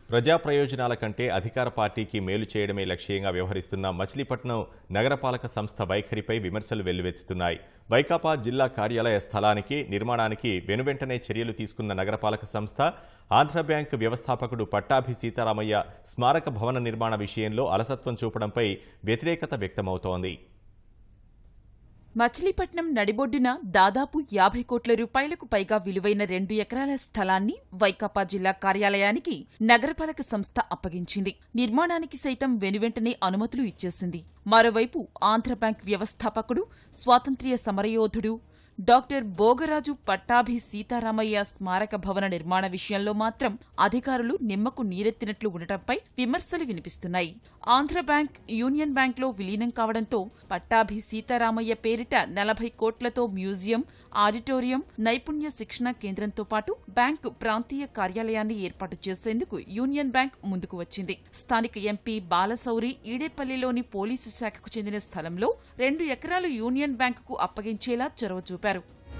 ప్రజా ప్రయోజనాల కంటే అధికార పార్టీకి మేలు చేయడమే లక్ష్యంగా వ్యవహరిస్తున్న మచిలీపట్నం నగరపాలక సంస్థ వైఖరిపై విమర్శలు వెల్లువెత్తుతున్నాయి వైకాపా జిల్లా కార్యాలయ స్థలానికి నిర్మాణానికి వెనువెంటనే చర్యలు తీసుకున్న నగరపాలక సంస్థ ఆంధ్ర బ్యాంక్ వ్యవస్థాపకుడు పట్టాభి సీతారామయ్య స్మారక భవన నిర్మాణ విషయంలో అలసత్వం చూపడంపై వ్యతిరేకత వ్యక్తమవుతోంది మచిలీపట్నం నడిబొడ్డున దాదాపు యాభై కోట్ల రూపాయలకు పైగా విలువైన రెండు ఎకరాల స్థలాన్ని వైకాపా జిల్లా కార్యాలయానికి నగరపాలక సంస్థ అప్పగించింది నిర్మాణానికి సైతం వెనువెంటనే అనుమతులు ఇచ్చేసింది మరోవైపు ఆంధ్ర బ్యాంక్ వ్యవస్థాపకుడు స్వాతంత్ర్య సమరయోధుడు డాక్టర్ భోగరాజు పట్టాభి సీతారామయ్య స్మారక భవన నిర్మాణ విషయంలో మాత్రం అధికారులు నిమ్మకు నీరెత్తినట్లు ఉండటంపై విమర్శలు వినిపిస్తున్నాయి ఆంధ్ర బ్యాంక్ యూనియన్ బ్యాంక్లో విలీనం కావడంతో పట్టాభి సీతారామయ్య పేరిట నలభై కోట్లతో మ్యూజియం ఆడిటోరియం నైపుణ్య శిక్షణ కేంద్రంతో పాటు బ్యాంకు ప్రాంతీయ కార్యాలయాన్ని ఏర్పాటు చేసేందుకు యూనియన్ బ్యాంక్ ముందుకు వచ్చింది స్థానిక ఎంపీ బాలసౌరి ఈడేపల్లిలోని పోలీసు శాఖకు చెందిన స్థలంలో రెండు ఎకరాలు యూనియన్ బ్యాంకుకు అప్పగించేలా చొరవ చూపారు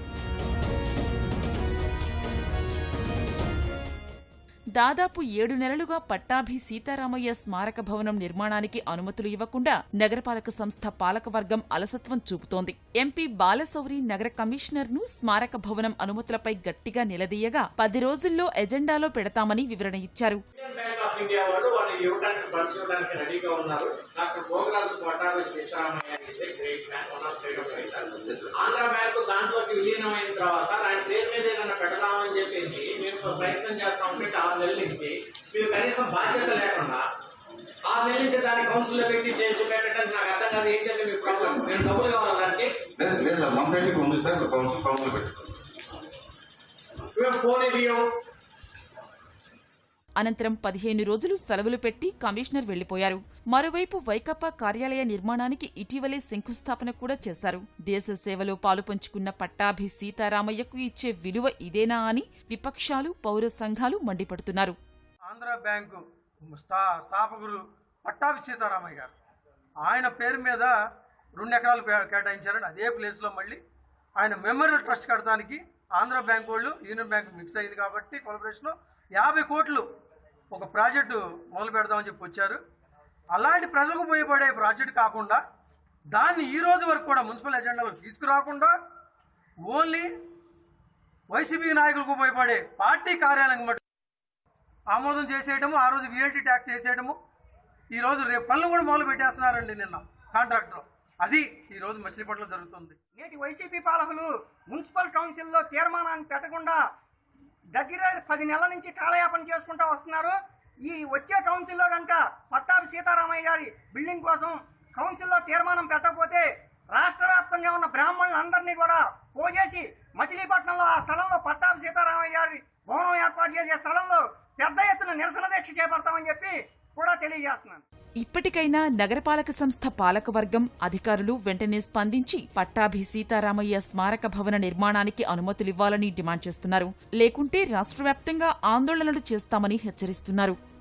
దాదాపు ఏడు నెలలుగా పట్టాభి సీతారామయ్య స్మారక భవనం నిర్మాణానికి అనుమతులు ఇవ్వకుండా నగరపాలక సంస్థ పాలకవర్గం అలసత్వం చూపుతోంది ఎంపీ బాలసౌరి నగర కమిషనర్ ను స్మారక భవనం అనుమతులపై గట్టిగా నిలదీయగా పది రోజుల్లో ఎజెండాలో పెడతామని వివరణ ఇచ్చారు యూనియన్ బ్యాంక్ ఆఫ్ ఇండియా వాళ్ళు వాళ్ళు ఇవ్వడానికి ఫండ్స్ ఇవ్వడానికి రెడీగా ఉన్నారు doctor Bhogaraju Pattabhi Sitaramayya is a great man, one of great officers. Andhra Bank దాంట్లోకి విలీనమైన తర్వాత ఆయన పేరు మీద ఏదైనా పెడదామని చెప్పేసి మేము ప్రయత్నం చేస్తా ఉంటే ఆరు నెలల నుంచి మీరు కనీసం బాధ్యత లేకుండా ఆరు నెలల నుంచి దాన్ని కౌన్సిల్ లో పెట్టి చేసి పెట్టడానికి నాకు అర్థం కాదు ఏంటంటే మీ ప్రాబ్లం నేను డబ్బులు కావాలి దానికి లేదు లేదు సార్ మన పెళ్లికి ఉంది సార్ కౌన్సిల్ కౌన్సిల్ పెట్టారు మేము ఫోన్ ఇదియో అనంతరం పదిహేను రోజులు సెలవులు పెట్టి కమిషనర్ వెళ్లిపోయారు మరోవైపు వైకాపా కార్యాలయ నిర్మాణానికి ఇటీవలే శంకుస్థాపన కూడా చేశారు దేశ సేవలో పాలుపంచుకున్న పట్టాభి సీతారామయ్యకు ఇచ్చే విలువ ఇదేనా అని విపక్షాలు పౌర సంఘాలు మండిపడుతున్నారు ఆంధ్ర బ్యాంకు స్థా స్థాపకులు పట్టాభి సీతారామయ్య గారు ఆయన పేరు మీద రెండు ఎకరాలు పే- కేటాయించారని అదే ప్లేస్లో మళ్ళీ ఆయన మెమోరియల్ ట్రస్ట్ కడటానికి ఆంధ్ర బ్యాంక్ వాళ్ళు యూనియన్ బ్యాంక్ మిక్స్ అయింది కాబట్టి కొలబరేషన్లో యాభై కోట్లు ఒక ప్రాజెక్టు మొదలు పెడదామని చెప్పి వచ్చారు అలాంటి ప్రజలకు ఉపయోగపడే ప్రాజెక్ట్ కాకుండా దాన్ని ఈ రోజు వరకు కూడా మున్సిపల్ ఎజెండాలో తీసుకురాకుండా ఓన్లీ వైసీపీ నాయకులకు ఉపయోగపడే పార్టీ కార్యాలయం మటు ఆమోదం చేసేయడము ఆ రోజు విఎల్టీ ట్యాక్స్ చేసేయడము ఈ రోజు రేపు పనులు కూడా మొదలు పెట్టేస్తున్నారండి నిన్న కాంట్రాక్టర్ అది ఈ రోజు మచిలీపట్నంలో జరుగుతుంది నేటి వైసీపీ పాలకులు మున్సిపల్ కౌన్సిల్లో తీర్మానాన్ని పెట్టకుండా దగ్గర పది నెలల నుంచి కాలయాపన చేసుకుంటూ వస్తున్నారు ఈ వచ్చే కౌన్సిల్లో కనుక పట్టాభి సీతారామయ్య గారి బిల్డింగ్ కోసం కౌన్సిల్లో తీర్మానం పెట్టకపోతే రాష్ట్ర వ్యాప్తంగా ఉన్న బ్రాహ్మణులందరినీ కూడా పోజేసి మచిలీపట్నంలో ఆ స్థలంలో పట్టాభి సీతారామయ్య గారి భవనం ఏర్పాటు చేసే స్థలంలో పెద్ద ఎత్తున నిరసన దీక్ష చేపడతామని చెప్పి కూడా తెలియజేస్తున్నాను ఇప్పటికైనా నగరపాలక సంస్థ పాలకవర్గం అధికారులు వెంటనే స్పందించి పట్టాభి సీతారామయ్య స్మారక భవన నిర్మాణానికి అనుమతులివ్వాలని డిమాండ్ చేస్తున్నారు లేకుంటే రాష్ట్ర వ్యాప్తంగా ఆందోళనలు చేస్తామని హెచ్చరిస్తున్నారు